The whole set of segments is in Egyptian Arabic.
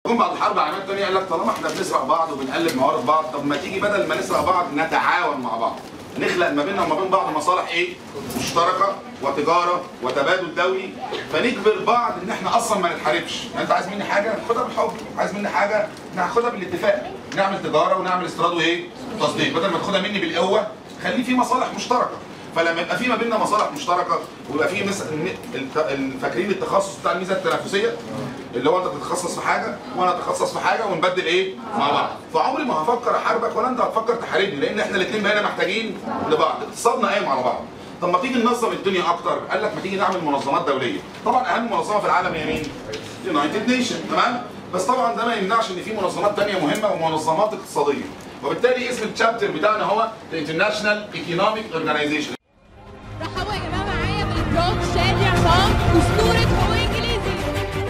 جم بعد الحرب العالميه الثانيه قال لك طالما احنا بنسرق بعض وبنقلب موارد بعض طب ما تيجي بدل ما نسرق بعض نتعاون مع بعض نخلق ما بيننا وما بين بعض مصالح ايه؟ مشتركه وتجاره وتبادل دولي فنجبر بعض ان احنا اصلا ما نتحاربش، يعني انت عايز مني حاجه خدها بالحب، عايز مني حاجه ناخدها بالاتفاق، نعمل تجاره ونعمل استيراد وايه؟ تصدير، بدل ما تاخدها مني بالقوه خليه في مصالح مشتركه، فلما يبقى في ما بيننا مصالح مشتركه ويبقى في مثلا فاكرين التخصص بتاع الميزه التنافسيه اللي هو انت تتخصص في حاجه وانا اتخصص في حاجه ونبدل ايه مع بعض فعمري ما هفكر احاربك ولا انت هتفكر تحاربني لان احنا الاثنين بقينا محتاجين لبعض اقتصادنا قايم على بعض طب ما تيجي ننظم الدنيا اكتر قال لك ما تيجي نعمل منظمات دوليه طبعا اهم منظمه في العالم هي مين يونايتد نيشن تمام بس طبعا ده ما يمنعش ان في منظمات ثانيه مهمه ومنظمات اقتصاديه وبالتالي اسم الشابتر بتاعنا هو الانترناشونال ايكونوميك اورجانيزيشن رحبوا يا جماعه معايا بالبروك شادي عصام اسطوره هو انجليزي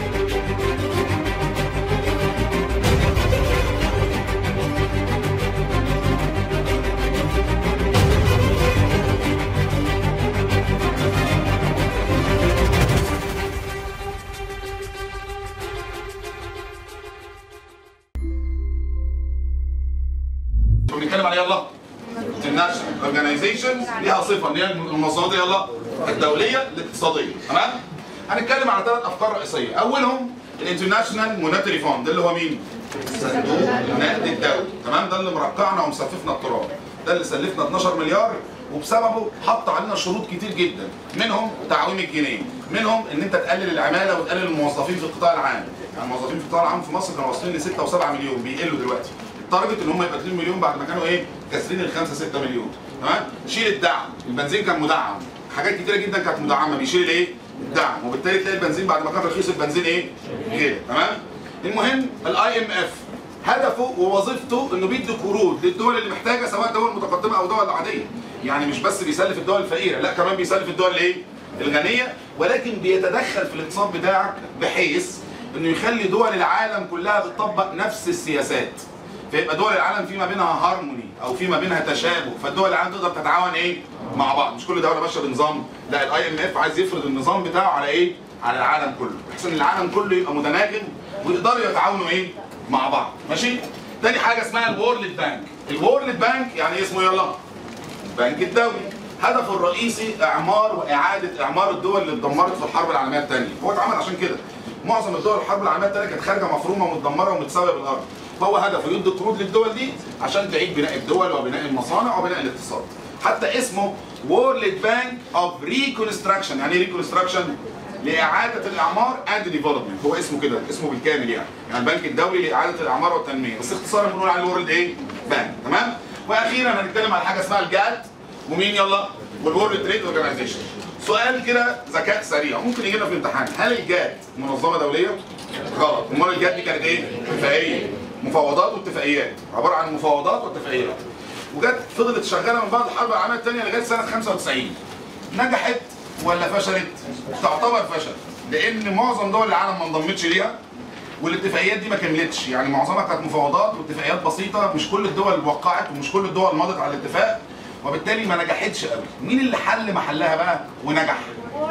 بنتكلم على يلا international organizations ليها صفه ان هي المنظمات يلا الدوليه الاقتصاديه تمام هنتكلم على ثلاث افكار رئيسيه اولهم الانترناشونال مونيتري فوند ده اللي هو مين صندوق النقد الدولي تمام ده اللي مرقعنا ومسففنا التراب ده اللي سلفنا 12 مليار وبسببه حط علينا شروط كتير جدا منهم تعويم الجنيه منهم ان انت تقلل العماله وتقلل الموظفين في القطاع العام يعني الموظفين في القطاع العام في مصر كانوا واصلين ل 6 و7 مليون بيقلوا دلوقتي التارجت ان هم يبقى 2 مليون بعد ما كانوا ايه كاسرين ال 5 6 مليون تمام شيل الدعم البنزين كان مدعم حاجات كتيره جدا كانت مدعمه بيشيل الايه الدعم وبالتالي تلاقي البنزين بعد ما كان رخيص البنزين ايه غير تمام المهم الاي ام اف هدفه ووظيفته انه بيدي قروض للدول اللي محتاجه سواء دول متقدمه او دول عاديه يعني مش بس بيسلف الدول الفقيره لا كمان بيسلف الدول الايه الغنيه ولكن بيتدخل في الاقتصاد بتاعك بحيث انه يخلي دول العالم كلها بتطبق نفس السياسات فيبقى دول العالم في ما بينها هارموني او في ما بينها تشابه فالدول العالم تقدر تتعاون ايه مع بعض مش كل دوله ماشيه بنظام لا الاي ام اف عايز يفرض النظام بتاعه على ايه على العالم كله بحيث ان العالم كله يبقى متناغم ويقدروا يتعاونوا ايه مع بعض ماشي تاني حاجه اسمها الورلد بانك الورلد بانك يعني ايه اسمه يلا البنك الدولي هدفه الرئيسي اعمار واعاده اعمار الدول اللي اتدمرت في الحرب العالميه الثانيه هو اتعمل عشان كده معظم الدول الحرب العالميه الثانيه كانت خارجه مفرومه ومتدمره ومتساويه بالارض فهو هدفه يدي قروض للدول دي عشان تعيد بناء الدول وبناء المصانع وبناء الاقتصاد حتى اسمه وورلد بانك اوف ريكونستراكشن يعني ايه ريكونستراكشن لاعاده الاعمار اند ديفلوبمنت هو اسمه كده اسمه بالكامل يعني يعني البنك الدولي لاعاده الاعمار والتنميه بس اختصارا بنقول عليه الورلد ايه بانك تمام واخيرا هنتكلم على حاجه اسمها الجاد ومين يلا والورلد تريد اورجانيزيشن سؤال كده ذكاء سريع ممكن يجي لنا في الامتحان هل الجاد منظمه دوليه غلط امال الجاد دي كانت ايه اتفاقيه مفاوضات واتفاقيات عباره عن مفاوضات واتفاقيات وجت فضلت شغاله من بعد الحرب العالميه الثانيه لغايه سنه 95 نجحت ولا فشلت؟ تعتبر فشل لان معظم دول العالم ما انضمتش ليها والاتفاقيات دي ما كملتش يعني معظمها كانت مفاوضات واتفاقيات بسيطه مش كل الدول وقعت ومش كل الدول مضت على الاتفاق وبالتالي ما نجحتش قوي مين اللي حل محلها بقى ونجح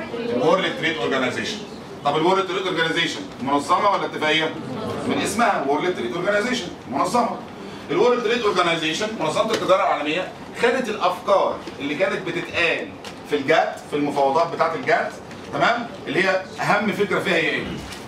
الورلد تريد اورجانيزيشن طب الورلد تريد اورجانيزيشن منظمه ولا اتفاقيه من اسمها وورلد تريد اورجانيزيشن منظمه الورلد تريد اورجانيزيشن منظمه التجاره العالميه خدت الافكار اللي كانت بتتقال في الجات في المفاوضات بتاعه الجات تمام اللي هي اهم فكره فيها هي ايه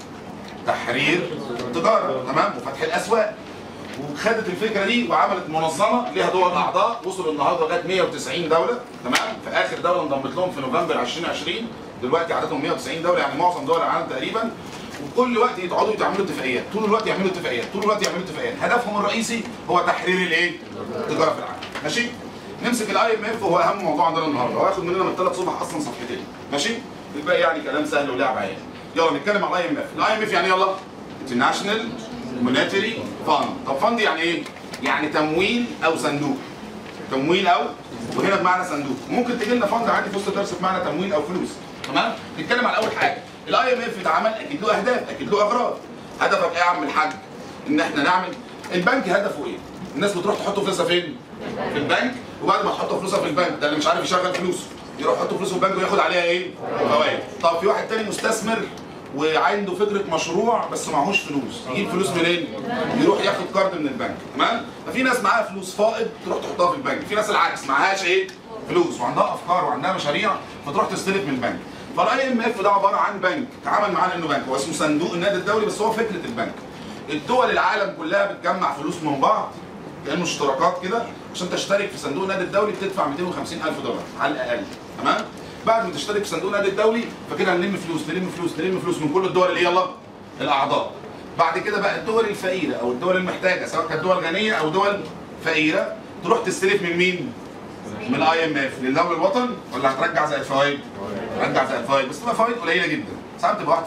تحرير التجاره تمام وفتح الاسواق وخدت الفكره دي وعملت منظمه ليها دول اعضاء وصلوا النهارده لغايه 190 دوله تمام في اخر دوله انضمت لهم في نوفمبر 2020 دلوقتي عددهم 190 دوله يعني معظم دول العالم تقريبا وكل وقت يقعدوا يعملوا اتفاقيات طول الوقت يعملوا اتفاقيات طول الوقت يعملوا اتفاقيات هدفهم الرئيسي هو تحرير الايه التجاره في العالم ماشي نمسك الاي ام اف وهو اهم موضوع عندنا النهارده هو هياخد مننا من ثلاث صفح اصلا صفحتين ماشي الباقي يعني كلام سهل ولعب عيال يلا نتكلم على الاي ام اف الاي ام اف يعني يلا انترناشونال مونيتري فاند طب فاند يعني ايه يعني تمويل او صندوق تمويل او وهنا بمعنى صندوق ممكن تجي لنا فند عادي في وسط الدرس بمعنى تمويل او فلوس تمام نتكلم على اول حاجه الاي ام اف اتعمل اكيد له اهداف اكيد له اغراض هدفك ايه يا عم الحاج ان احنا نعمل البنك هدفه ايه الناس بتروح تحط فلوسها فين في البنك وبعد ما تحط فلوسها في البنك ده اللي مش عارف يشغل فلوسه يروح يحط فلوسه في البنك وياخد عليها ايه فوائد طب في واحد تاني مستثمر وعنده فكره مشروع بس معهوش فلوس يجيب فلوس منين يروح ياخد كارد من البنك تمام ففي ناس معاها فلوس فائض تروح تحطها في البنك في ناس العكس معهاش ايه فلوس وعندها افكار وعندها مشاريع فتروح تستلف من البنك فالاي ام اف ده عباره عن بنك اتعامل معاه انه بنك هو اسمه صندوق النقد الدولي بس هو فكره البنك الدول العالم كلها بتجمع فلوس من بعض كانه اشتراكات كده عشان تشترك في صندوق النقد الدولي بتدفع 250 الف دولار على الاقل تمام بعد ما تشترك في صندوق النقد الدولي فكده هنلم فلوس نلم فلوس نلم فلوس من كل الدول اللي يلا الاعضاء بعد كده بقى الدول الفقيره او الدول المحتاجه سواء كانت دول غنيه او دول فقيره تروح تستلف من مين؟ من الاي ام اف للدوله الوطن ولا هترجع زي الفوائد؟ ترجع زي الفوائد بس تبقى فوائد قليله جدا ساعات تبقى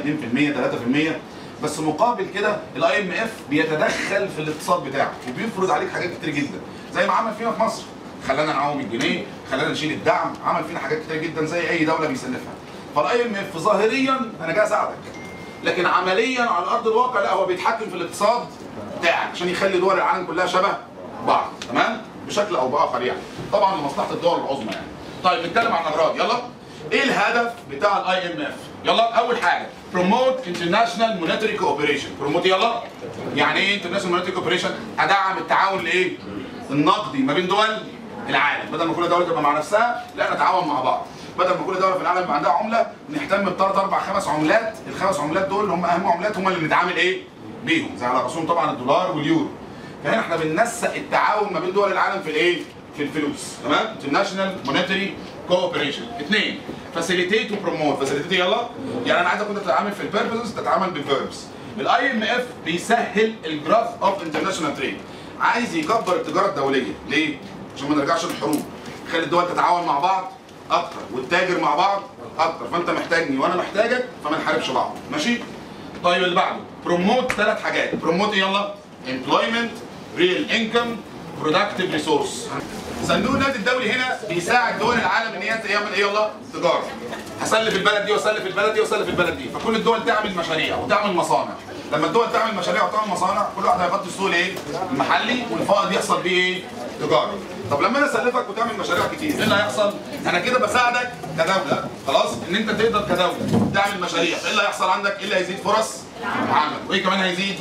1% 2% 3% بس مقابل كده الاي ام اف بيتدخل في الاقتصاد بتاعك وبيفرض عليك حاجات كتير جدا زي ما عمل فينا في مصر خلانا نعوم الجنيه خلانا نشيل الدعم عمل فينا حاجات كتير جدا زي اي دوله بيسلفها فالاي ام اف ظاهريا انا جاي اساعدك لكن عمليا على ارض الواقع لا هو بيتحكم في الاقتصاد بتاعك عشان يخلي دول العالم كلها شبه بعض تمام بشكل او باخر يعني طبعا لمصلحه الدول العظمى يعني طيب نتكلم عن الاغراض يلا ايه الهدف بتاع الاي ام اف يلا اول حاجه promote international monetary cooperation promote يلا يعني ايه international monetary cooperation ادعم التعاون الايه النقدي ما بين دول العالم بدل ما كل دوله تبقى مع نفسها لا نتعاون مع بعض بدل ما كل دوله في العالم يبقى عندها عمله نهتم بثلاث اربع خمس عملات الخمس عملات دول اللي هم اهم عملات هم اللي نتعامل ايه بيهم زي على راسهم طبعا الدولار واليورو فهنا احنا بننسق التعاون ما بين دول العالم في الايه في الفلوس تمام international monetary cooperation اثنين facilitate و promote facilitate يلا يعني انا عايزك كنت تتعامل في البيربزز تتعامل بالفيربس الاي ام اف بيسهل الجراف اوف انترناشونال تريد عايز يكبر التجاره الدوليه ليه عشان ما نرجعش للحروب يخلي الدول تتعاون مع بعض اكتر والتاجر مع بعض اكتر فانت محتاجني وانا محتاجك فما نحاربش بعض ماشي طيب اللي بعده بروموت ثلاث حاجات بروموت يلا employment real income productive resource صندوق النقد الدولي هنا بيساعد دول العالم ان هي تعمل ايه يلا تجاره هسلف البلد دي واسلف البلد دي واسلف البلد دي فكل الدول تعمل مشاريع وتعمل مصانع لما الدول تعمل مشاريع وتعمل مصانع كل واحد هيغطي السوق ايه المحلي والفائض يحصل بيه ايه تجاره طب لما انا اسلفك وتعمل مشاريع كتير ايه اللي هيحصل انا كده بساعدك كدوله خلاص ان انت تقدر كدوله تعمل مشاريع ايه اللي هيحصل عندك ايه اللي هيزيد فرص العمل وايه كمان هيزيد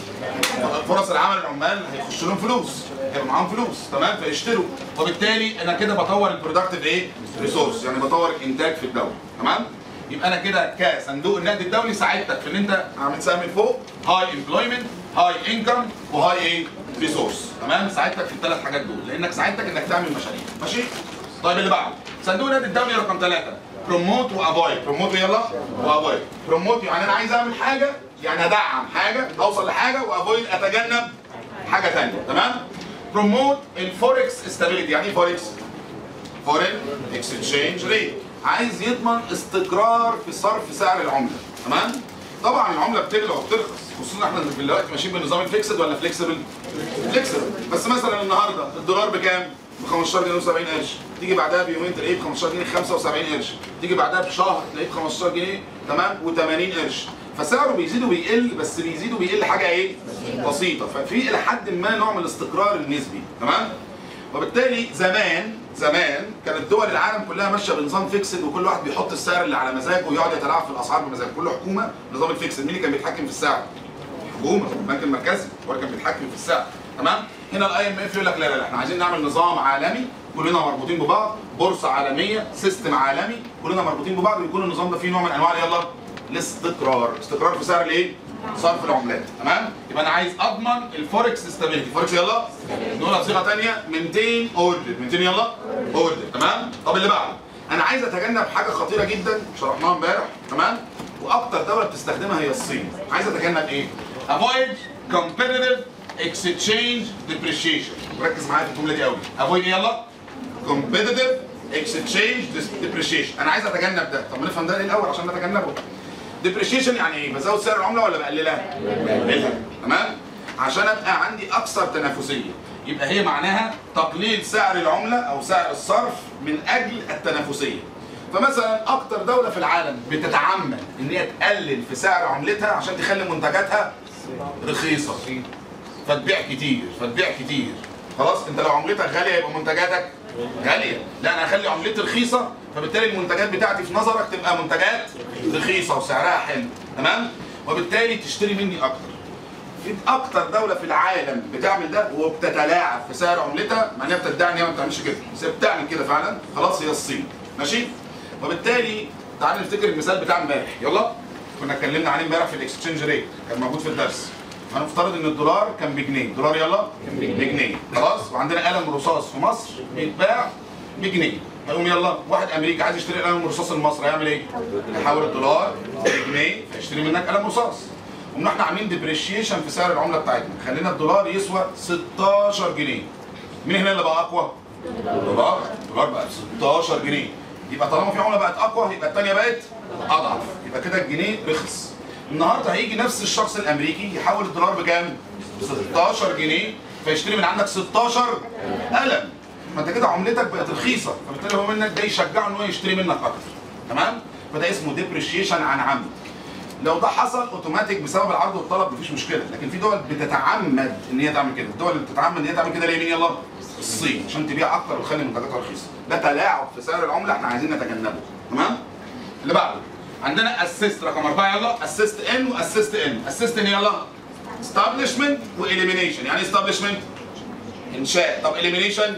فرص العمل العمال هيخش لهم فلوس هيبقى معاهم فلوس تمام فيشتروا وبالتالي انا كده بطور البرودكتيف ايه ريسورس يعني بطور الانتاج في الدوله تمام يبقى انا كده كصندوق النقد الدولي ساعدتك في ان انت عامل سهم من فوق هاي امبلويمنت هاي انكم وهاي ايه ريسورس تمام ساعدتك في الثلاث حاجات دول لانك ساعدتك انك تعمل مشاريع ماشي طيب اللي بعده صندوق النقد الدولي رقم ثلاثة بروموت وافويد بروموت يلا وافويد بروموت يعني انا عايز اعمل حاجه يعني ادعم حاجه اوصل لحاجه وافويد اتجنب حاجه ثانيه تمام بروموت الفوركس ستابيليتي يعني ايه فوركس فورين اكسشينج ريت عايز يضمن استقرار في صرف سعر العمله تمام طبعا العمله بتغلى وبترخص خصوصا احنا دلوقتي ماشيين بالنظام الفيكسد ولا فليكسبل فليكسبل بس مثلا النهارده الدولار بكام ب 15 جنيه و70 قرش تيجي بعدها بيومين تلاقيه ب 15 جنيه 75 قرش تيجي بعدها بشهر تلاقيه ب 15 جنيه تمام و80 قرش فسعره بيزيد وبيقل بس بيزيد وبيقل حاجه ايه بسيطه ففي الى حد ما نوع من الاستقرار النسبي تمام وبالتالي زمان زمان كانت دول العالم كلها ماشيه بنظام فيكسد وكل واحد بيحط السعر اللي على مزاجه ويقعد يتلاعب في الاسعار بمزاجه كل حكومه نظام الفيكسد مين اللي كان بيتحكم في السعر؟ الحكومه البنك المركزي هو اللي كان بيتحكم في السعر تمام هنا الاي ام اف يقول لك لا لا لا احنا عايزين نعمل نظام عالمي كلنا مربوطين ببعض بورصه عالميه سيستم عالمي كلنا مربوطين ببعض ويكون النظام ده فيه نوع من انواع يلا الاستقرار استقرار في سعر الايه صرف العملات تمام يبقى انا عايز اضمن الفوركس ستابيليتي فوركس يلا نقولها بصيغه ثانيه مينتين اوردر مينتين يلا اوردر تمام طب اللي بعده انا عايز اتجنب حاجه خطيره جدا شرحناها امبارح تمام واكتر دوله بتستخدمها هي الصين عايز اتجنب ايه avoid competitive exchange depreciation ركز معايا في الجمله دي قوي avoid يلا competitive exchange depreciation انا عايز اتجنب ده طب ما نفهم ده ايه الاول عشان نتجنبه ديبريشيشن يعني ايه بزود سعر العمله ولا بقللها بقللها تمام عشان ابقى عندي اكثر تنافسيه يبقى هي معناها تقليل سعر العمله او سعر الصرف من اجل التنافسيه فمثلا اكتر دوله في العالم بتتعمد ان هي تقلل في سعر عملتها عشان تخلي منتجاتها رخيصه فتبيع كتير فتبيع كتير خلاص انت لو عملتك غاليه يبقى منتجاتك غاليه لا انا اخلي عملتي رخيصه فبالتالي المنتجات بتاعتي في نظرك تبقى منتجات رخيصه وسعرها حلو تمام وبالتالي تشتري مني اكتر في اكتر دوله في العالم بتعمل ده وبتتلاعب في سعر عملتها مع انها بتدعي ان هي ما بتعملش كده بس هي بتعمل كده فعلا خلاص هي الصين ماشي وبالتالي تعال نفتكر المثال بتاع امبارح يلا كنا اتكلمنا عليه امبارح في الاكسشينج ريت كان موجود في الدرس هنفترض ان الدولار كان بجنيه الدولار يلا بجنيه خلاص وعندنا قلم رصاص في مصر بيتباع بجنيه هيقوم يلا واحد امريكي عايز يشتري قلم رصاص المصري هيعمل ايه؟ يحول الدولار لجنيه فيشتري منك قلم رصاص قمنا احنا عاملين ديبريشيشن في سعر العمله بتاعتنا خلينا الدولار يسوى 16 جنيه مين هنا اللي بقى اقوى؟ الدولار الدولار بقى ب 16 جنيه يبقى طالما في عمله بقت اقوى يبقى الثانيه بقت اضعف يبقى كده الجنيه رخص النهارده هيجي نفس الشخص الامريكي يحول الدولار بكام؟ ب 16 جنيه فيشتري من عندك 16 قلم ما انت كده عملتك بقت رخيصه فبالتالي هو منك ده يشجعه ان هو يشتري منك اكتر تمام؟ فده اسمه ديبريشيشن عن عمد لو ده حصل اوتوماتيك بسبب العرض والطلب مفيش مشكله لكن في دول بتتعمد ان هي تعمل كده الدول اللي بتتعمد ان هي تعمل كده ليه مين يلا الصين عشان تبيع اكتر وتخلي منتجاتها رخيصه ده تلاعب في سعر العمله احنا عايزين نتجنبه تمام اللي بعده عندنا اسيست رقم اربعه يلا اسيست ان واسيست ان اسيست ان يلا establishment واليمينيشن يعني establishment انشاء طب elimination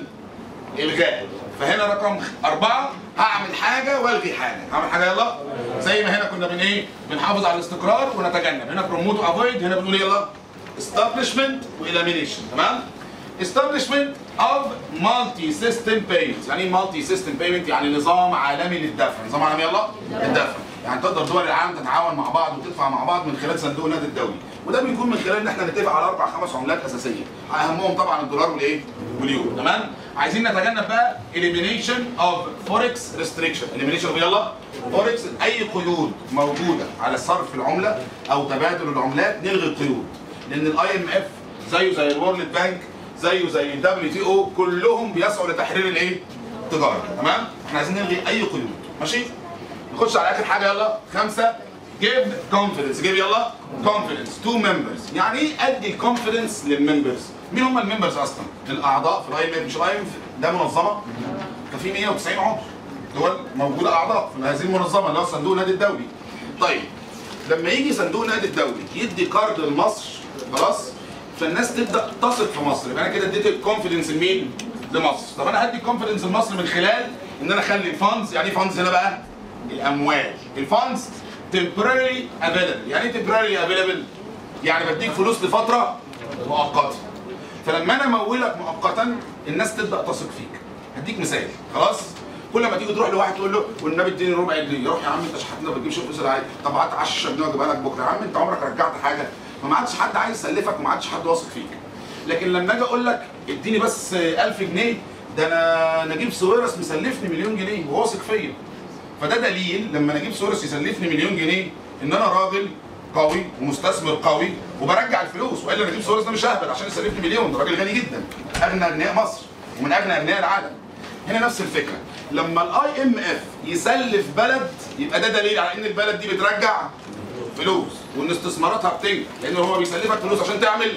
الغاء فهنا رقم أربعة هعمل حاجة والغي حاجة هعمل حاجة يلا زي ما هنا كنا بن ايه بنحافظ على الاستقرار ونتجنب هنا بروموت افويد هنا بنقول يلا establishment واليمينيشن تمام establishment of multi system payments يعني ايه multi system payment يعني نظام عالمي للدفع نظام عالمي يلا للدفع يعني تقدر دول العالم تتعاون مع بعض وتدفع مع بعض من خلال صندوق النقد الدولي وده بيكون من خلال ان احنا نتفق على اربع خمس عملات اساسيه اهمهم طبعا الدولار والايه واليورو تمام عايزين نتجنب بقى elimination of forex restriction elimination يلا forex اي قيود موجوده على صرف العمله او تبادل العملات نلغي القيود لان الاي ام اف زيه زي الورلد بانك زيه زي الدبليو تي او كلهم بيسعوا لتحرير الايه التجاره تمام احنا عايزين نلغي اي قيود ماشي نخش على اخر حاجه يلا خمسه give confidence give يلا confidence to members يعني ايه ادي الكونفيدنس للممبرز مين هم الممبرز اصلا الاعضاء في الاي ام مش الاي ام ده منظمه ففي 190 عضو دول موجوده اعضاء في هذه المنظمه اللي هو صندوق النادي الدولي طيب لما يجي صندوق النادي الدولي يدي قرض لمصر خلاص فالناس تبدا تثق في مصر يبقى انا كده اديت الكونفيدنس لمين؟ لمصر طب انا هدي الكونفيدنس لمصر من خلال ان انا اخلي الفاندز يعني ايه فاندز هنا بقى؟ الاموال الفاندز temporarily available يعني ايه temporarily available؟ يعني بديك فلوس لفتره مؤقته فلما انا امولك مؤقتا الناس تبدا تثق فيك هديك مثال خلاص كل ما تيجي تروح لواحد تقول له والنبي اديني ربع جنيه يروح يا عم انت شحاتنا ما بتجيبش فلوس العادي طب هات 10 جنيه واجيبها لك بكره يا عم انت عمرك رجعت حاجه فما عادش حد عايز يسلفك وما عادش حد واثق فيك لكن لما اجي اقول لك اديني بس 1000 جنيه ده انا نجيب سويرس مسلفني مليون جنيه وواثق فيا فده دليل لما نجيب سويرس يسلفني مليون جنيه ان انا راجل قوي ومستثمر قوي وبرجع الفلوس والا نجيب سويرس ده مش ههبل عشان يسلفني مليون ده راجل غني جدا اغنى اغنياء مصر ومن اغنى اغنياء العالم هنا نفس الفكره لما الاي ام اف يسلف بلد يبقى ده دليل على ان البلد دي بترجع فلوس وان استثماراتها بتنجح لان هو بيسلفك فلوس عشان تعمل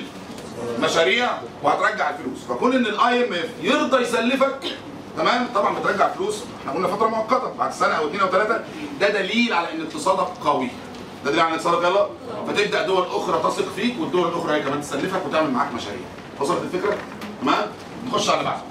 مشاريع وهترجع الفلوس فكون ان الاي ام اف يرضى يسلفك تمام طبعا بترجع فلوس احنا قلنا فتره مؤقته بعد سنه او اثنين او ثلاثه ده دليل على ان اقتصادك قوي ده دليل على ان اقتصادك يلا فتبدا دول اخرى تثق فيك والدول الاخرى هي كمان تسلفك وتعمل معاك مشاريع وصلت الفكره تمام نخش على اللي بعده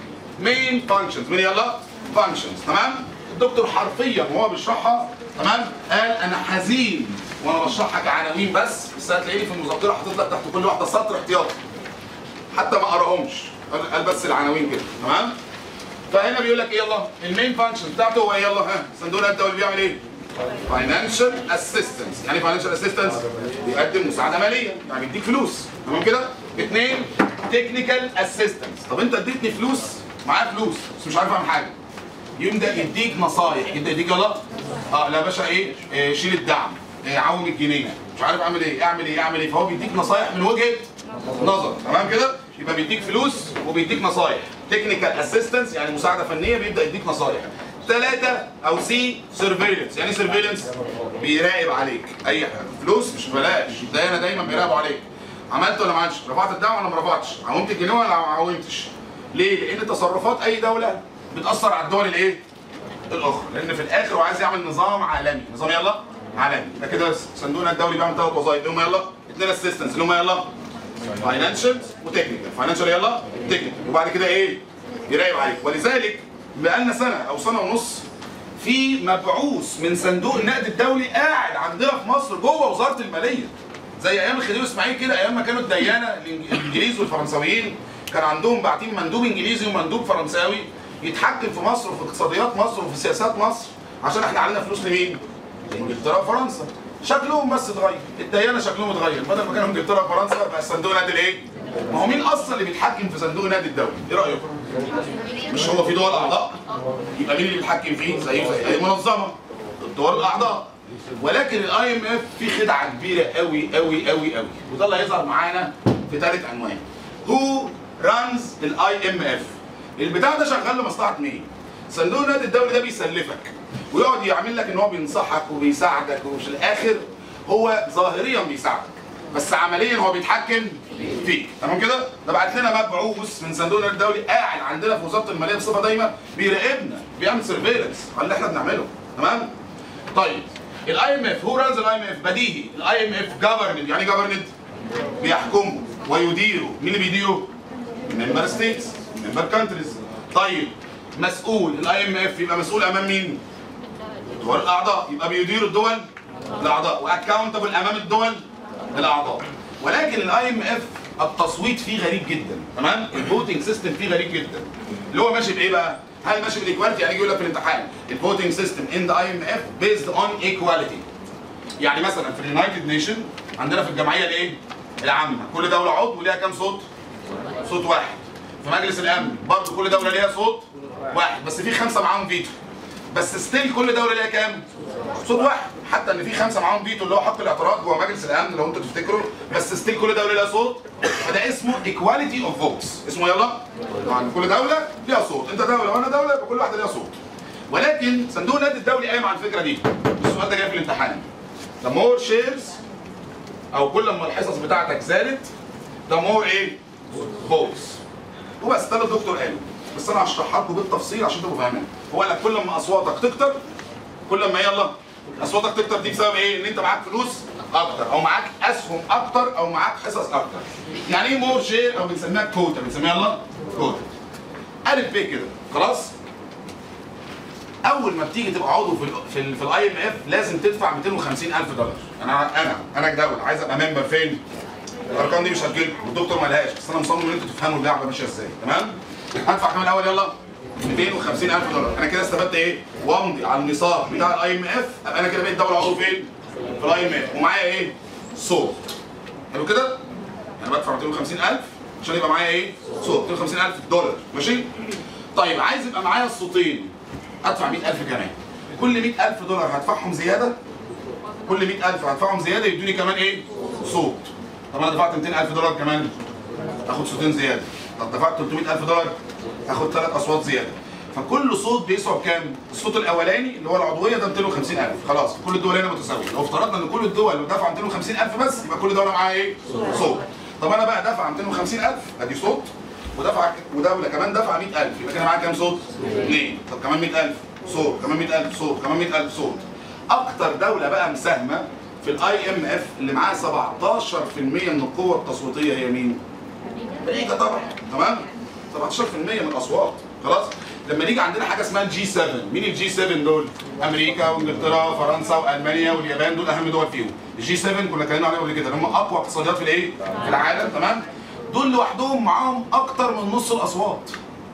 مين فانكشنز مين يلا فانكشنز تمام الدكتور حرفيا وهو بيشرحها تمام قال انا حزين وانا بشرحها كعناوين بس بس هتلاقيني في المذكره حاطط لك تحت كل واحده سطر احتياطي حتى ما اقراهمش قال قال بس العناوين كده تمام فهنا بيقول لك ايه يلا المين فانكشن بتاعته هو ايه يلا ها صندوق الدولي بيعمل ايه؟ فاينانشال اسيستنس يعني فاينانشال اسيستنس بيقدم مساعده ماليه يعني بيديك فلوس تمام كده؟ اثنين تكنيكال اسيستنس طب انت اديتني فلوس معايا فلوس بس مش عارف اعمل حاجه يبدا يديك نصايح يبدا يديك يلا اه لا يا باشا ايه, إيه شيل الدعم إيه عوم الجنيه مش عارف اعمل ايه اعمل ايه اعمل ايه فهو بيديك نصايح من وجهه نظر تمام كده يبقى بيديك فلوس وبيديك نصايح تكنيكال اسيستنس يعني مساعده فنيه بيبدا يديك نصايح ثلاثة أو سي سيرفيلنس يعني سيرفيلنس بيراقب عليك أي حاجة فلوس مش بلاش ده أنا دايما بيراقبوا عليك عملت ولا ما عملتش رفعت الدعم ولا ما رفعتش عومت الجنيه ولا ما عومتش ليه؟ لأن تصرفات أي دولة بتأثر على الدول الإيه؟ الأخرى لأن في الآخر هو عايز يعمل نظام عالمي نظام يلا عالمي ده كده صندوقنا الدولي بيعمل ثلاث وظائف اللي هم يلا اثنين اسيستنس اللي هم يلا فاينانشال وتكنيكال فاينانشال يلا تكنيكال وبعد كده ايه يراقب عليك ولذلك بقالنا سنه او سنه ونص في مبعوث من صندوق النقد الدولي قاعد عندنا في مصر جوه وزاره الماليه زي ايام الخديوي اسماعيل كده ايام ما كانوا الديانه الإنج- الانجليز والفرنساويين كان عندهم باعتين مندوب انجليزي ومندوب فرنساوي يتحكم في مصر وفي اقتصاديات مصر وفي سياسات مصر عشان احنا علينا فلوس لمين؟ انجلترا وفرنسا شكلهم بس اتغير الديانه شكلهم اتغير بدل ما كانوا انجلترا وفرنسا بقى صندوق النادي الايه؟ ما هو مين اصلا اللي بيتحكم في صندوق النادي الدولي؟ ايه رايكم؟ مش هو في دول اعضاء؟ يبقى مين اللي بيتحكم فيه؟ زيه زي اي منظمه الدول الاعضاء ولكن الاي ام اف في خدعه كبيره قوي قوي قوي قوي وده اللي هيظهر معانا في ثالث عنوان هو رانز الاي ام اف البتاع ده شغال لمصلحه مين؟ صندوق النقد الدولي ده بيسلفك ويقعد يعمل لك ان هو بينصحك وبيساعدك وفي الاخر هو ظاهريا بيساعدك بس عمليا هو بيتحكم فيك تمام كده؟ ده بعت لنا مبعوث من صندوق النقد الدولي قاعد عندنا في وزاره الماليه بصفه دايمه بيراقبنا بيعمل سيرفيلنس على اللي احنا بنعمله تمام؟ طيب الاي ام اف هو رانز الاي ام اف بديهي الاي ام اف جفرند يعني جفرند بيحكمه ويديره مين اللي بيديره؟ ممبر ستيتس ممبر كانتريز طيب مسؤول الاي ام اف يبقى مسؤول امام مين؟ دول الاعضاء يبقى بيدير الدول الاعضاء واكاونتبل امام الدول الاعضاء ولكن الاي ام اف التصويت فيه غريب جدا تمام الفوتنج سيستم فيه غريب جدا اللي هو ماشي بايه بقى هل ماشي بالايكواليتي يعني يجي يقول لك في الامتحان الفوتنج سيستم ان ذا اي ام اف بيزد اون ايكواليتي يعني مثلا في اليونايتد نيشن عندنا في الجمعيه الايه العامه كل دوله عضو ليها كام صوت صوت واحد في مجلس الامن برضه كل دوله ليها صوت واحد بس في خمسه معاهم فيتو بس ستيل كل دوله ليها كام؟ صوت واحد حتى ان في خمسه معاهم فيتو اللي هو حق الاعتراض جوه مجلس الامن لو انتوا تفتكروا بس ستيل كل دوله ليها صوت فده اسمه ايكواليتي اوف فوتس اسمه يلا يعني كل دوله ليها صوت انت دوله وانا دوله يبقى كل واحده ليها صوت ولكن صندوق النقد الدولي قايم على الفكره دي السؤال ده جاي في الامتحان the more shares او كل ما الحصص بتاعتك زادت the more ايه votes وبس ده اللي الدكتور قاله بس انا هشرحها لكم بالتفصيل عشان تبقوا فاهمين هو قال لك كل ما اصواتك تكتر كل ما يلا اصواتك تكتر دي بسبب ايه ان انت معاك فلوس اكتر او معاك اسهم اكتر او معاك حصص اكتر يعني ايه مور شير او بنسميها كوتا بنسميها يلا كوتا الف ب كده خلاص اول ما بتيجي تبقى عضو في ال في ال في الاي ام اف لازم تدفع 250 الف دولار انا انا انا كدوله عايز ابقى ممبر فين الارقام دي مش هتجيلكم والدكتور ما لهاش بس انا مصمم ان انتوا تفهموا اللعبه ماشيه ازاي تمام هدفع كام الاول يلا 250 الف دولار انا كده استفدت ايه وامضي على النصاب بتاع الاي ام اف ابقى انا كده بقيت دوله عضو فين في الاي ام اف ومعايا ايه صوت حلو كده انا بدفع 250000 عشان يبقى معايا ايه صوت 250000 دولار ماشي طيب عايز يبقى معايا الصوتين ادفع 100000 كمان كل 100000 دولار هدفعهم زياده كل 100000 هدفعهم زياده يدوني كمان ايه صوت طب انا دفعت 200000 دولار كمان اخد صوتين زياده طب دفعت 300000 دولار اخد ثلاث اصوات زياده فكل صوت بيسوى بكام؟ الصوت الاولاني اللي هو العضويه ده 250000 خلاص كل الدول هنا متساويه لو افترضنا ان كل الدول دفع 250000 بس يبقى كل دوله معاها ايه؟ صوت طب انا بقى دفع 250000 ادي صوت ودفع ودوله كمان دفع 100000 يبقى كده معايا كام صوت؟ اثنين طب كمان 100000 صوت كمان 100000 صوت كمان 100000 صوت اكتر دوله بقى مساهمه في الاي ام اف اللي معاها 17% من القوه التصويتيه هي مين؟ امريكا طبعا تمام 17% من الاصوات خلاص لما نيجي عندنا حاجه اسمها الجي 7 مين الجي 7 دول امريكا وانجلترا وفرنسا والمانيا واليابان دول اهم دول فيهم الجي 7 كنا اتكلمنا عليهم قبل كده اللي هم اقوى اقتصاديات في الايه في العالم تمام دول لوحدهم معاهم اكتر من نص الاصوات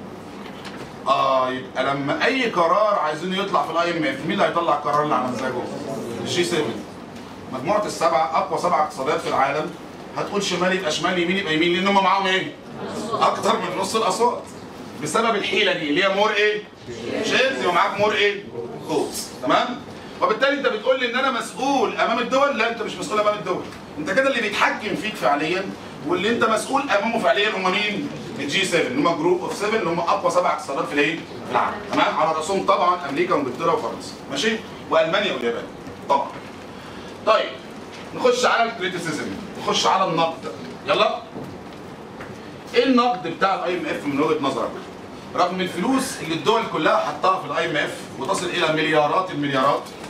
اه يبقى لما اي قرار عايزين يطلع في الاي ام اف مين اللي هيطلع القرار اللي على مزاجه الجي 7 مجموعه السبعه اقوى سبع اقتصاديات في العالم هتقول شمال يبقى شمال يمين يبقى يمين لان هم معاهم ايه اكتر من نص الاصوات بسبب الحيله دي اللي هي مور ايه شيرز يبقى معاك مور ايه فوتس تمام وبالتالي انت بتقول لي ان انا مسؤول امام الدول لا انت مش مسؤول امام الدول انت كده اللي بيتحكم فيك فعليا واللي انت مسؤول امامه فعليا هم مين الجي 7 اللي هم جروب اوف 7 اللي هم اقوى سبع اقتصادات في الايه في العالم تمام على راسهم طبعا امريكا وانجلترا وفرنسا ماشي والمانيا واليابان طبعا طيب نخش على الكريتيسيزم نخش على النقد يلا ايه النقد بتاع الاي ام اف من وجهه نظرك رغم الفلوس اللي الدول كلها حطها في الاي ام اف وتصل الى مليارات المليارات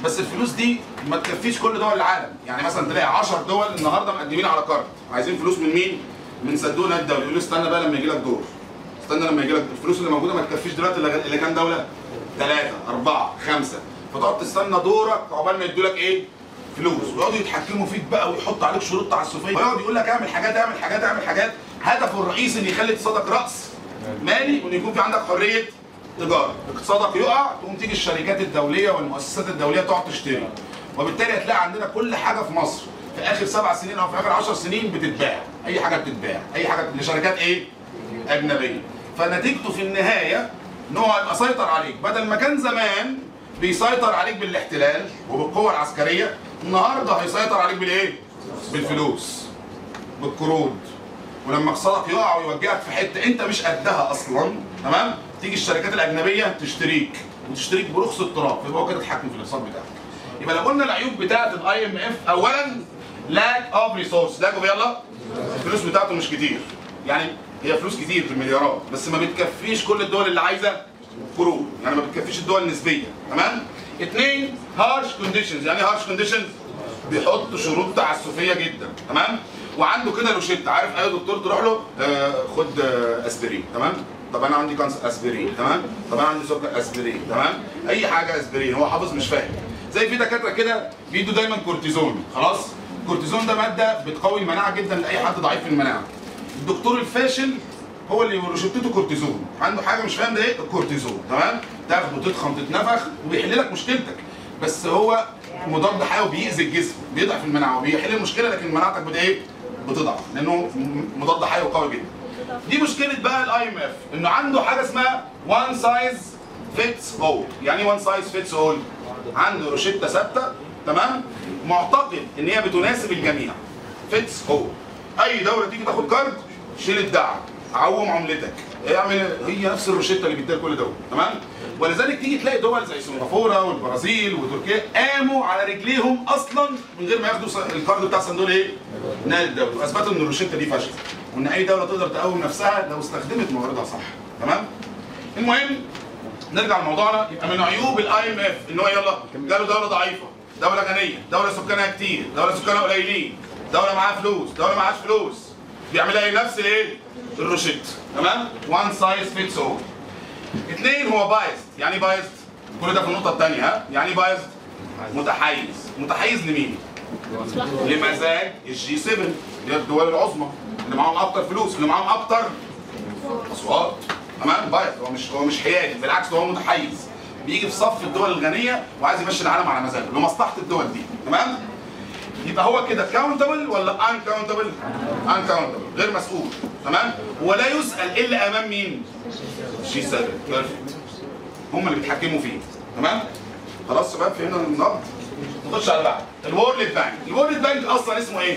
بس الفلوس دي ما تكفيش كل دول العالم يعني مثلا تلاقي 10 دول النهارده مقدمين على كارد عايزين فلوس من مين من صندوق نادي الدولي يقول له استنى بقى لما يجي لك دور استنى لما يجي لك الفلوس اللي موجوده ما تكفيش دلوقتي الا إلا كام دوله ثلاثه اربعه خمسه فتقعد تستنى دورك عقبال ما يدوا لك ايه فلوس ويقعدوا يتحكموا فيك بقى ويحطوا عليك شروط تعسفيه ويقعد يقول لك اعمل حاجات اعمل حاجات اعمل حاجات هدفه الرئيسي ان يخلي اقتصادك راس مالي وان يكون في عندك حريه تجاره اقتصادك يقع تقوم تيجي الشركات الدوليه والمؤسسات الدوليه تقعد تشتري وبالتالي هتلاقي عندنا كل حاجه في مصر في اخر سبع سنين او في اخر 10 سنين بتتباع اي حاجه بتتباع اي حاجه لشركات ايه اجنبيه فنتيجته في النهايه ان هو هيبقى سيطر عليك بدل ما كان زمان بيسيطر عليك بالاحتلال وبالقوه العسكريه النهارده هيسيطر عليك بالايه بالفلوس بالقروض ولما اقتصادك يقع ويوجهك في حته انت مش قدها اصلا تمام تيجي الشركات الاجنبيه تشتريك وتشتريك برخص التراب يبقى هو كده تتحكم في الاقتصاد بتاعك يبقى لو قلنا العيوب بتاعه الاي ام اف اولا لاك اوف ريسورس لاك اوف يلا الفلوس بتاعته مش كتير يعني هي فلوس كتير في المليارات بس ما بتكفيش كل الدول اللي عايزه قروض يعني ما بتكفيش الدول النسبيه تمام اثنين هارش كونديشنز يعني هارش كونديشنز بيحط شروط تعسفيه جدا تمام وعنده كده روشته عارف اي دكتور تروح له آه خد آه اسبرين تمام طب انا عندي كانسر اسبرين تمام طب انا عندي سكر اسبرين تمام اي حاجه اسبرين هو حافظ مش فاهم زي في دكاتره كده بيدوا دايما كورتيزون خلاص الكورتيزون ده ماده بتقوي المناعه جدا لاي حد ضعيف في المناعه الدكتور الفاشل هو اللي روشتته كورتيزون عنده حاجه مش فاهم ده ايه الكورتيزون تمام تاخده تضخم تتنفخ وبيحل لك مشكلتك بس هو مضاد حيوي بيأذي الجسم بيضعف المناعه وبيحل المشكله لكن مناعتك بت ايه بتضعف لانه م- مضاد حيوي قوي جدا دي مشكله بقى الاي ام اف انه عنده حاجه اسمها وان سايز فيتس اول يعني وان سايز فيتس اول عنده روشته ثابته تمام معتقد ان هي بتناسب الجميع فيتس اول اي دوله تيجي تاخد كارد شيل الدعم عوم عملتك اعمل هي نفس الروشته اللي بيديها لكل دوله تمام ولذلك تيجي تلاقي دول زي سنغافوره والبرازيل وتركيا قاموا على رجليهم اصلا من غير ما ياخدوا ص- الكارد بتاع صندوق ايه؟ نقل الدولي واثبتوا ان الروشته دي فشلت وان اي دوله تقدر تقوم نفسها لو استخدمت مواردها صح تمام؟ المهم نرجع لموضوعنا يبقى من عيوب الاي ام اف ان هو يلا جاله دوله ضعيفه دوله غنيه دوله سكانها كتير دوله سكانها قليلين دوله معاها فلوس دوله معاهاش فلوس بيعملها ايه نفس الايه الروشيت تمام وان سايز فيتس اول اثنين هو بايزد يعني بايزد كل ده في النقطه الثانيه ها يعني بايزد متحيز متحيز لمين لمزاج الجي 7 اللي هي الدول العظمى اللي معاهم اكتر فلوس اللي معاهم اكتر اصوات تمام بايظ هو مش هو مش حيادي بالعكس ده هو متحيز بيجي في صف الدول الغنيه وعايز يمشي العالم على مزاجه لمصلحه الدول دي تمام يبقى هو كده كاونتبل ولا ان كاونتبل ان كاونتبل غير مسؤول تمام ولا يسال الا امام مين جي 7 بيرفكت هم اللي بيتحكموا فيه تمام خلاص شباب فهمنا النقد نخش على بعض الورلد بانك الورلد بانك اصلا اسمه ايه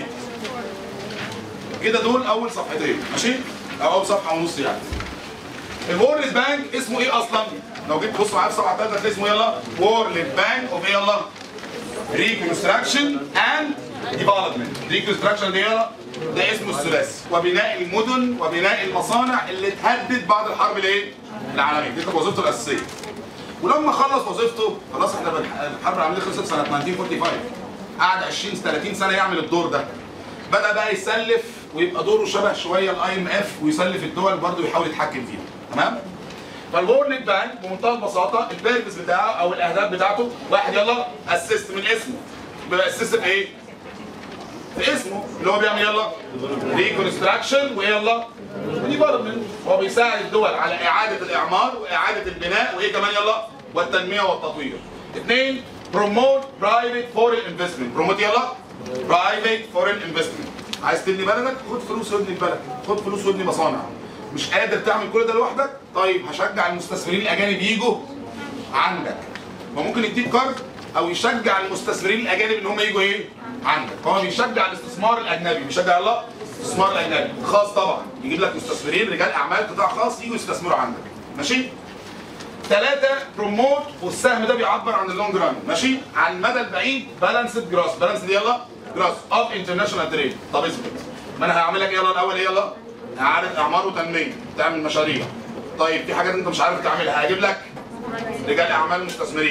كده دول اول صفحتين ماشي او اول صفحه ونص يعني الورلد بانك اسمه ايه اصلا لو جيت تبص معايا في صفحه ثالثه هتلاقي اسمه يلا وورلد بانك اوف ايه يلا ريكونستراكشن اند ديفلوبمنت ريكونستراكشن دي يلا ده اسمه الثلاثي وبناء المدن وبناء المصانع اللي اتهدد بعد الحرب الايه العالميه دي كانت وظيفته الاساسيه ولما خلص وظيفته خلاص احنا بالح- الحرب العالميه خلصت سنه 1945 قعد 20 30 سنه يعمل الدور ده بدا بقى يسلف ويبقى دوره شبه شويه الاي ام اف ويسلف الدول برضه يحاول يتحكم فيها تمام فالورلد بانك بمنتهى البساطه البيربس بتاعه او الاهداف بتاعته واحد يلا اسست من اسمه بيبقى اسست بايه؟ في اسمه اللي هو بيعمل يلا ريكونستراكشن ويلا ديفلوبمنت هو بيساعد الدول على اعاده الاعمار واعاده البناء وايه كمان يلا والتنميه والتطوير. اثنين بروموت برايفت فورين انفستمنت بروموت يلا برايفت فورين انفستمنت عايز تبني بلدك خد فلوس وابني البلد خد فلوس وابني مصانع مش قادر تعمل كل ده لوحدك طيب هشجع المستثمرين الاجانب يجوا عندك وممكن يديك كارد او يشجع المستثمرين الاجانب ان هم يجوا ايه عندك هو بيشجع الاستثمار الاجنبي بيشجع الله الاستثمار الاجنبي خاص طبعا يجيب لك مستثمرين رجال اعمال قطاع خاص يجوا يستثمروا عندك ماشي ثلاثة بروموت والسهم ده بيعبر عن اللونج ران ماشي على المدى البعيد بالانسد جراس بالانسد يلا جراس اوف انترناشونال تريد طب اثبت ما انا هعمل لك يلا الاول ايه يلا اعاده اعمار وتنميه تعمل مشاريع طيب في حاجات انت مش عارف تعملها هجيب لك رجال اعمال مستثمرين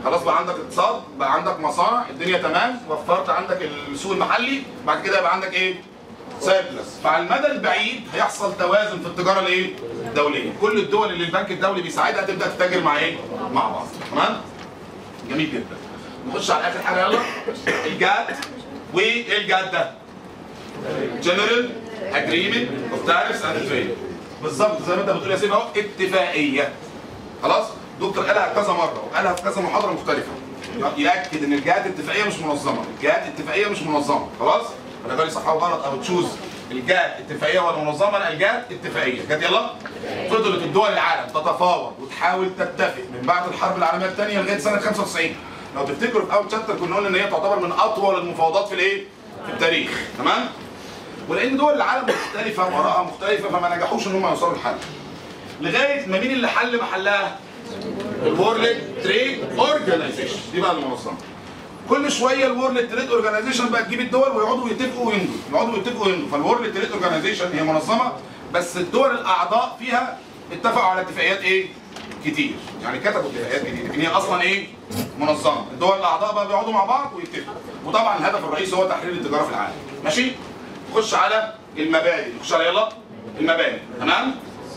خلاص بقى عندك اقتصاد بقى عندك مصانع الدنيا تمام وفرت عندك السوق المحلي بعد كده يبقى عندك ايه سيربلس فعلى المدى البعيد هيحصل توازن في التجاره الايه الدوليه كل الدول اللي البنك الدولي بيساعدها تبدا تتاجر مع ايه مع بعض تمام جميل جدا نخش على اخر حاجه يلا الجاد وايه الجاد ده جنرال اجريمنت اوف تاريفز اند تريد بالظبط زي ما انت بتقول يا سيدي اهو اتفاقيه خلاص دكتور قالها كذا مره وقالها في كذا محاضره مختلفه ياكد ان الجهات الاتفاقيه مش منظمه الجهات الاتفاقيه مش منظمه خلاص ولا بالي صح او غلط او تشوز الجهات اتفاقيه ولا منظمه لا الجهات اتفاقيه جت يلا فضلت الدول العالم تتفاوض وتحاول تتفق من بعد الحرب العالميه الثانيه لغايه سنه 95 لو تفتكروا في اول شابتر كنا قلنا ان هي تعتبر من اطول المفاوضات في الايه؟ في التاريخ تمام؟ ولان دول العالم مختلفه وارائها مختلفه فما نجحوش ان هم يوصلوا لحل لغايه ما مين اللي حل محلها؟ الورلد تريد اورجانيزيشن دي بقى المنظمه كل شويه الورلد تريد اورجانيزيشن بقى تجيب الدول ويقعدوا يتفقوا ويمضوا يقعدوا يتفقوا ويمضوا فالورلد تريد اورجانيزيشن هي منظمه بس الدول الاعضاء فيها اتفقوا على اتفاقيات ايه كتير يعني كتبوا اتفاقيات كتير لكن هي اصلا ايه منظمه الدول الاعضاء بقى بيقعدوا مع بعض ويتفقوا وطبعا الهدف الرئيسي هو تحرير التجاره في العالم ماشي نخش على المبادئ نخش على يلا المبادئ تمام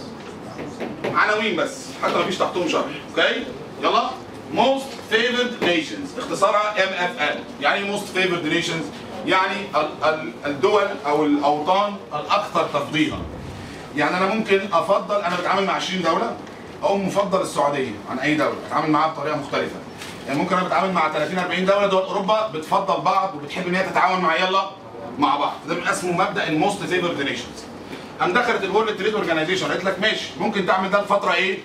عناوين بس حتى مفيش تحتهم شرح اوكي يلا most favored nations اختصارها MFN يعني ايه most favored nations يعني ال- ال- الدول او الاوطان الاكثر تفضيلا يعني انا ممكن افضل انا بتعامل مع 20 دوله او مفضل السعوديه عن اي دوله اتعامل معاها بطريقه مختلفه يعني ممكن انا بتعامل مع 30 40 دوله دول اوروبا بتفضل بعض وبتحب ان هي تتعاون مع يلا مع بعض ده من اسمه مبدا الموست فيفورد نيشنز قام دخلت الورلد تريد اورجانيزيشن قالت لك ماشي ممكن تعمل ده لفتره ايه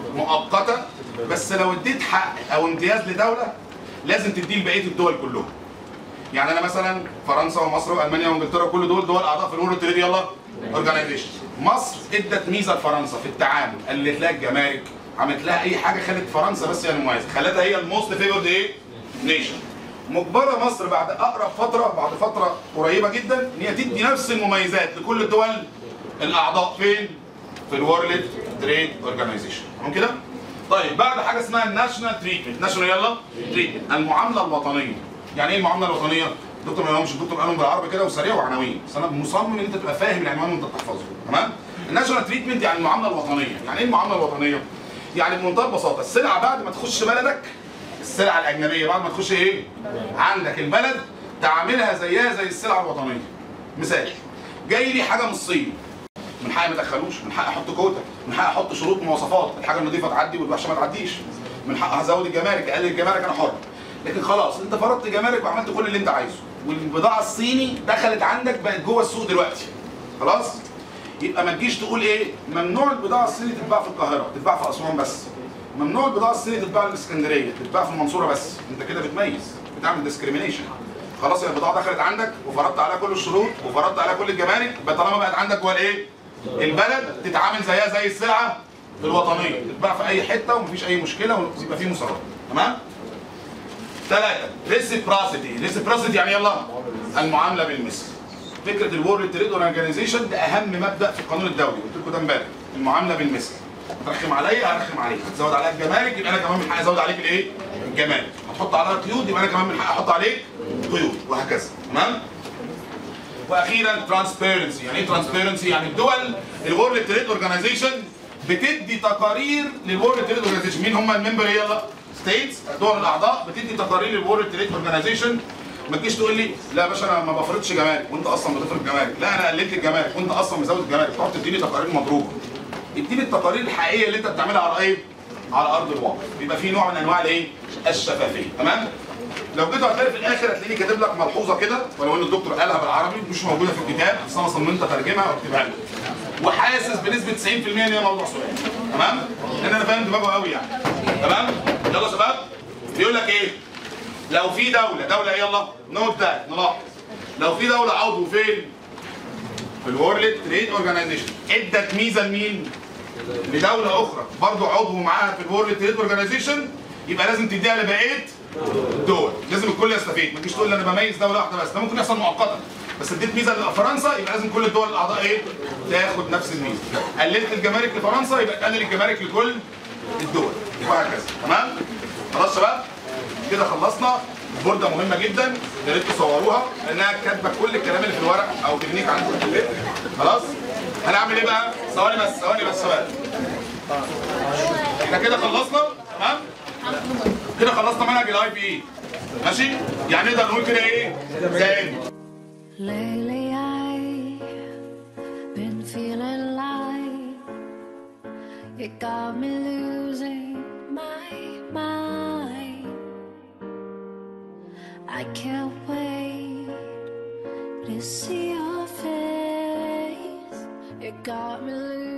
مؤقته بس لو اديت حق او امتياز لدوله لازم تديه لبقيه الدول كلهم يعني انا مثلا فرنسا ومصر والمانيا وانجلترا كل دول دول اعضاء في الورلد تريد يلا اورجانيزيشن مصر ادت ميزه لفرنسا في التعامل قلت لها الجمارك عملت لها اي حاجه خلت فرنسا بس هي المميزه خلتها هي الموست فيفورد ايه نيشن مجبره مصر بعد اقرب فتره بعد فتره قريبه جدا ان هي تدي نفس المميزات لكل الدول الاعضاء فين في الورلد تريد اورجانيزيشن تمام كده طيب بعد حاجه اسمها الناشونال تريتمنت ناشونال يلا تريتمنت المعامله الوطنيه يعني ايه المعامله الوطنيه الدكتور ما يقولهمش الدكتور قالهم بالعربي كده وسريع وعناوين بس انا مصمم ان انت تبقى فاهم العنوان وانت بتحفظه تمام الناشونال تريتمنت يعني المعامله الوطنيه يعني ايه المعامله الوطنيه يعني بمنتهى البساطه السلعه بعد ما تخش بلدك السلعه الاجنبيه بعد ما تخش ايه عندك البلد تعاملها زيها زي السلعه الوطنيه مثال جاي لي حاجه من الصين من حقي ما ادخلوش من حقي احط كوتا من حقي احط شروط مواصفات الحاجه النظيفه تعدي والوحشه ما تعديش من حقي هزود الجمارك اقلل الجمارك انا حر لكن خلاص انت فرضت جمارك وعملت كل اللي انت عايزه والبضاعه الصيني دخلت عندك بقت جوه السوق دلوقتي خلاص يبقى ما تجيش تقول ايه ممنوع البضاعه الصيني تتباع في القاهره تتباع في اسوان بس ممنوع البضاعه الصيني تتباع في الاسكندريه تتباع في المنصوره بس انت كده بتميز بتعمل ديسكريميشن خلاص البضاعه دخلت عندك وفرضت عليها كل الشروط وفرضت عليها كل الجمارك يبقى طالما بقت عندك جوه الايه البلد تتعامل زيها زي السلعه الوطنيه تتباع في اي حته ومفيش اي مشكله ويبقى في مسارات تمام ثلاثة ريسيبراسيتي ريسيبراسيتي يعني يلا المعاملة بالمثل فكرة الورلد تريد اورجانيزيشن ده أهم مبدأ في القانون الدولي قلت لكم ده امبارح المعاملة بالمثل هترخم عليا هرخم عليك هتزود عليا الجمارك يبقى أنا كمان من حقي أزود عليك الإيه؟ الجمارك هتحط عليها قيود يبقى أنا كمان من حقي أحط عليك قيود وهكذا تمام؟ واخيرا ترانسبيرنسي يعني ايه ترانسبيرنسي يعني الدول الورلد تريد اورجانيزيشن بتدي تقارير للورلد تريد اورجانيزيشن مين هم الممبر يلا ستيتس الدول الاعضاء بتدي تقارير للورلد تريد اورجانيزيشن ما تجيش تقول لي لا يا باشا انا ما بفرضش جمارك وانت اصلا بتفرض جمارك لا انا قللت الجمارك وانت اصلا مزود الجمارك تقعد تديني تقارير مضروبه اديني التقارير الحقيقيه اللي انت بتعملها على ايه على ارض الواقع بيبقى في نوع من انواع الايه الشفافيه تمام لو جيت هتلاقي في الاخر هتلاقيني كاتب لك ملحوظه كده ولو ان الدكتور قالها بالعربي مش موجوده في الكتاب بس انا صممت اترجمها واكتبها لك وحاسس بنسبه 90% ان هي موضوع سؤال تمام لان انا فاهم دماغه قوي يعني تمام يلا يا شباب بيقول لك ايه لو في دوله دوله يلا نوت ده نلاحظ لو في دوله عضو فين في الورلد تريد اورجانيزيشن ادت ميزه لمين لدوله اخرى برضو عضو معاها في الورلد تريد اورجانيزيشن يبقى لازم تديها لبقيه الدول لازم الكل يستفيد ما تجيش تقول لي انا بميز دوله واحده بس ده ممكن يحصل مؤقتا بس اديت ميزه لفرنسا يبقى لازم كل الدول الاعضاء ايه تاخد نفس الميزه قللت الجمارك لفرنسا يبقى تقلل الجمارك لكل الدول وهكذا تمام خلاص يا شباب كده خلصنا بورده مهمه جدا يا ريت تصوروها لانها كاتبه كل الكلام اللي في الورق او تكنيك عندكم في البيت خلاص هنعمل ايه بقى ثواني بس ثواني بس ثواني احنا كده خلصنا تمام كده خلصنا منهج الاي بي اي ماشي يعني نقدر نقول كده ايه زي Lately I've been feeling like you got me losing my mind. I can't wait to see your face. You got me losing.